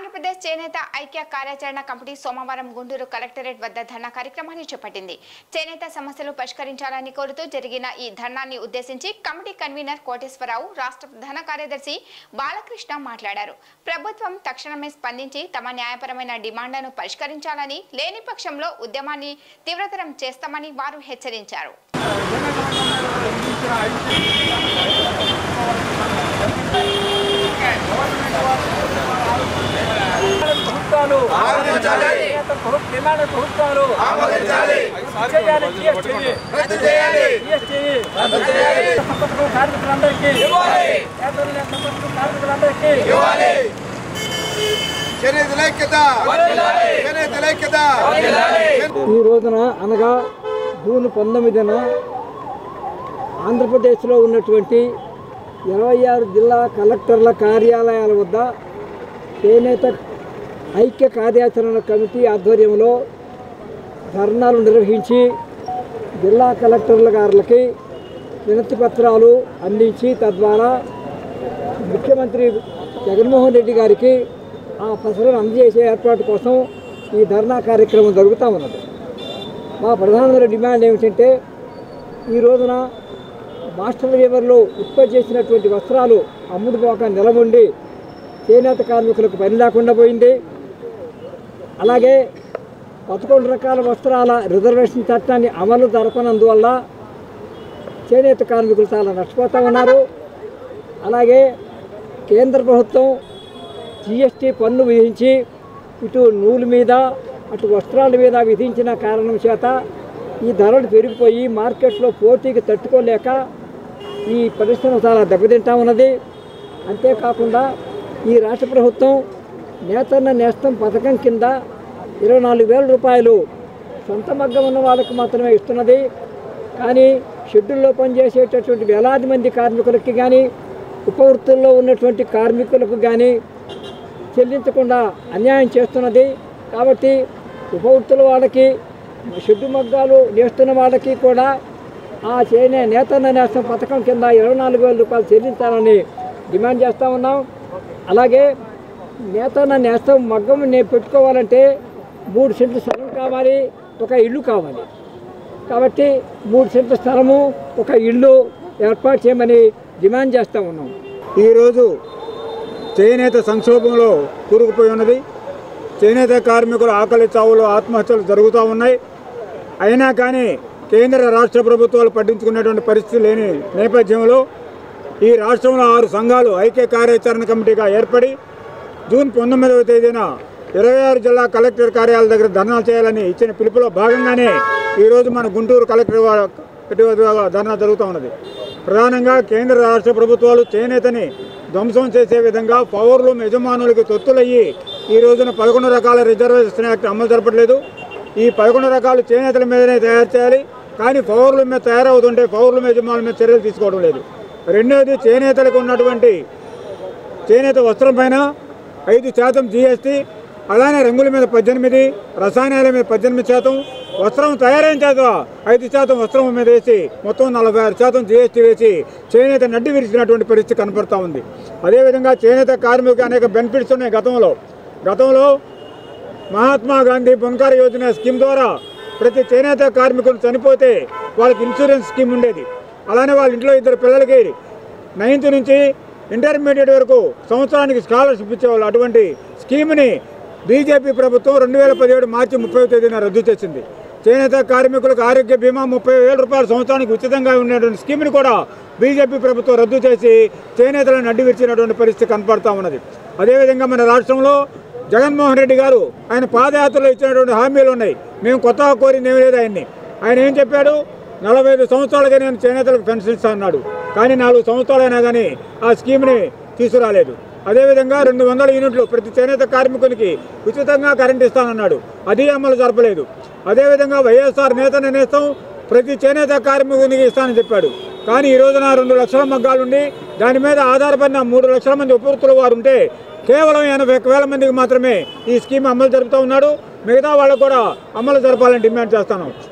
ఆంధ్రప్రదేశ్ చేనేత ఐక్య కార్యాచరణ కమిటీ సోమవారం గుంటూరు కలెక్టరేట్ వద్ద ధర్నా కార్యక్రమాన్ని చేపట్టింది చేనేత సమస్యలు పరిష్కరించాలని కోరుతూ జరిగిన ఈ ధర్నాన్ని ఉద్దేశించి కమిటీ కన్వీనర్ కోటేశ్వరరావు రాష్ట్ర ప్రధాన కార్యదర్శి బాలకృష్ణ మాట్లాడారు ప్రభుత్వం తక్షణమే స్పందించి తమ న్యాయపరమైన డిమాండ్లను పరిష్కరించాలని లేని పక్షంలో ఉద్యమాన్ని తీవ్రతరం చేస్తామని వారు హెచ్చరించారు ప్రభుత్వాలు చేనేత ప్రభు- డిమాండ్ ప్రభుత్వాలు చేయాలి జీఎస్టీని. జీఎస్టీని. సంపత్తులు కార్మికులందరికీ పేదలు సంపత్తులు కార్మికులందరికీ చేనేత ఐక్యత చేనేత ఐక్యత ఈ రోజున అనగా జూన్ పంతొమ్మిదిన ఆంధ్రప్రదేశ్లో ఉన్నటువంటి ఇరవై ఆరు జిల్లా కలెక్టర్ల కార్యాలయాల వద్ద చేనేత ఐక్య కార్యాచరణ కమిటీ ఆధ్వర్యంలో ధర్నాలు నిర్వహించి జిల్లా కలెక్టర్ల గారులకి వినతి పత్రాలు అందించి తద్వారా ముఖ్యమంత్రి జగన్మోహన్ రెడ్డి గారికి ఆ ఫసలను అందజేసే ఏర్పాటు కోసం ఈ ధర్నా కార్యక్రమం జరుగుతూ ఉన్నది మా ప్రధానమైన డిమాండ్ ఏమిటంటే ఈ రోజున మాస్టర్ లేబర్లో ఉత్పత్తి చేసినటువంటి వస్త్రాలు అమ్ముడుపోక నిలబడి చేనేత కార్మికులకు పని లేకుండా పోయింది అలాగే పదకొండు రకాల వస్త్రాల రిజర్వేషన్ చట్టాన్ని అమలు జరపనందువల్ల చేనేత కార్మికులు చాలా నష్టపోతూ ఉన్నారు అలాగే కేంద్ర ప్రభుత్వం జిఎస్టీ పన్ను విధించి ఇటు నూలు మీద అటు వస్త్రాల మీద విధించిన కారణం చేత ఈ ధరలు పెరిగిపోయి మార్కెట్లో పోటీకి తట్టుకోలేక ఈ పరిశ్రమ చాలా దెబ్బతింటా ఉన్నది అంతేకాకుండా ఈ రాష్ట్ర ప్రభుత్వం నేతన్న నేస్తం పథకం కింద ఇరవై నాలుగు వేల రూపాయలు సొంత మగ్గం ఉన్న వాళ్ళకి మాత్రమే ఇస్తున్నది కానీ షెడ్యూల్లో పనిచేసేటటువంటి వేలాది మంది కార్మికులకి కానీ ఉపవృత్తుల్లో ఉన్నటువంటి కార్మికులకు కానీ చెల్లించకుండా అన్యాయం చేస్తున్నది కాబట్టి ఉపవృత్తుల వాళ్ళకి షెడ్డు మగ్గాలు నేస్తున్న వాళ్ళకి కూడా ఆ చేనే నేతన్న నేస్తం పథకం కింద ఇరవై నాలుగు వేల రూపాయలు చెల్లించాలని డిమాండ్ చేస్తూ ఉన్నాం అలాగే నేతన్న నేస్తం మగ్గం నే పెట్టుకోవాలంటే మూడు సెంట్లు స్థలం కావాలి ఒక ఇల్లు కావాలి కాబట్టి మూడు సెంట్ల స్థలము ఒక ఇల్లు ఏర్పాటు చేయమని డిమాండ్ చేస్తూ ఉన్నాం ఈరోజు చేనేత సంక్షోభంలో కూరుకుపోయి ఉన్నది చేనేత కార్మికుల ఆకలి చావులు ఆత్మహత్యలు జరుగుతూ ఉన్నాయి అయినా కానీ కేంద్ర రాష్ట్ర ప్రభుత్వాలు పట్టించుకునేటువంటి పరిస్థితి లేని నేపథ్యంలో ఈ రాష్ట్రంలో ఆరు సంఘాలు ఐక్య కార్యాచరణ కమిటీగా ఏర్పడి జూన్ పంతొమ్మిదవ తేదీన ఇరవై ఆరు జిల్లా కలెక్టర్ కార్యాలయ దగ్గర ధర్నా చేయాలని ఇచ్చిన పిలుపులో భాగంగానే ఈరోజు మన గుంటూరు కలెక్టర్ వా- ఇటు వద్ద ధర్నా జరుగుతూ ఉన్నది ప్రధానంగా కేంద్ర రాష్ట్ర ప్రభుత్వాలు చేనేతని ధ్వంసం చేసే విధంగా పౌరులు యజమానులకు తొత్తులయ్యి ఈ రోజున పదకొండు రకాల రిజర్వేషన్ యాక్ట్ అమలు జరపట్లేదు ఈ పదకొండు రకాలు చేనేతల మీదనే తయారు చేయాలి కానీ పౌరుల మీద తయారవుతుంటే పౌరుల యజమానుల మీద చర్యలు తీసుకోవడం లేదు రెండోది చేనేతలకు ఉన్నటువంటి చేనేత వస్త్రం పైన ఐదు శాతం జీఎస్టీ అలానే రంగుల మీద పద్దెనిమిది రసాయనాల మీద పద్దెనిమిది శాతం వస్త్రం తయారైన చేత ఐదు శాతం వస్త్రం మీద వేసి మొత్తం నలభై ఆరు శాతం జీఎస్టీ వేసి చేనేత నడ్డి విరిచినటువంటి పరిస్థితి కనపడతా ఉంది అదేవిధంగా చేనేత కార్మికులకు అనేక బెనిఫిట్స్ ఉన్నాయి గతంలో గతంలో మహాత్మా గాంధీ బొన్కార యోజన స్కీమ్ ద్వారా ప్రతి చేనేత కార్మికులు చనిపోతే వాళ్ళకి ఇన్సూరెన్స్ స్కీమ్ ఉండేది అలానే వాళ్ళ ఇంట్లో ఇద్దరు పిల్లలకి నైన్త్ నుంచి ఇంటర్మీడియట్ వరకు సంవత్సరానికి స్కాలర్షిప్ ఇచ్చేవాళ్ళు అటువంటి స్కీమ్ని బీజేపీ ప్రభుత్వం రెండు వేల పదిహేడు మార్చి ముప్పై తేదీన రద్దు చేసింది చేనేత కార్మికులకు ఆరోగ్య బీమా ముప్పై వేల రూపాయల సంవత్సరానికి ఉచితంగా ఉండేటువంటి స్కీమ్ని కూడా బీజేపీ ప్రభుత్వం రద్దు చేసి చేనేతలను అడ్డు విరిచినటువంటి పరిస్థితి కనపడతా ఉన్నది అదేవిధంగా మన రాష్ట్రంలో జగన్మోహన్ రెడ్డి గారు ఆయన పాదయాత్రలో ఇచ్చినటువంటి హామీలు ఉన్నాయి మేము కొత్తగా కోరింది ఏమీ లేదు ఆయన్ని ఆయన ఏం చెప్పాడు నలభై ఐదు సంవత్సరాలుగా నేను చేనేతలకు పెన్షన్ ఇస్తా అన్నాడు కానీ నాలుగు సంవత్సరాలైనా కానీ ఆ స్కీమ్ని తీసుకురాలేదు అదేవిధంగా రెండు వందల యూనిట్లు ప్రతి చేనేత కార్మికునికి ఉచితంగా కరెంట్ ఇస్తానన్నాడు అది అమలు జరపలేదు అదేవిధంగా వైఎస్ఆర్ నేత నేస్తాం ప్రతి చేనేత కార్మికునికి ఇస్తానని చెప్పాడు కానీ ఈ రోజున రెండు లక్షల మగ్గాలుండి దాని మీద ఆధారపడిన మూడు లక్షల మంది ఉపవృత్తుల వారు ఉంటే కేవలం ఎనభై ఒక్క వేల మందికి మాత్రమే ఈ స్కీమ్ అమలు జరుపుతూ ఉన్నాడు మిగతా వాళ్ళకు కూడా అమలు జరపాలని డిమాండ్ చేస్తాను